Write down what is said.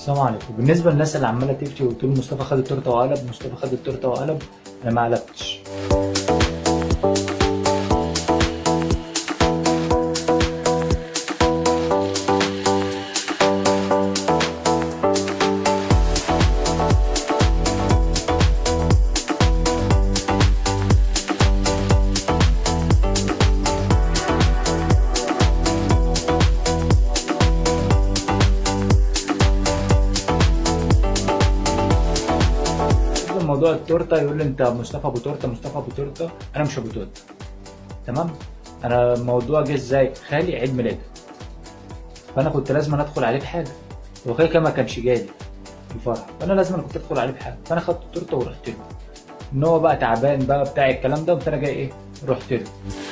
السلام عليكم بالنسبه للناس اللي عماله تفتي وتقول مصطفى خد التورته وقلب مصطفى خد التورته وقلب انا ما قلبتش يفضل موضوع التورته يقول لي انت مصطفى ابو تورته مصطفى ابو تورته انا مش ابو تورته تمام انا الموضوع جه ازاي خالي عيد ميلاده فانا كنت لازم ادخل عليه بحاجه هو خالي كان ما كانش جالي في الفرح فانا لازم أنا كنت ادخل عليه بحاجه فانا خدت التورته ورحت له ان هو بقى تعبان بقى بتاع الكلام ده قمت انا جاي ايه رحت له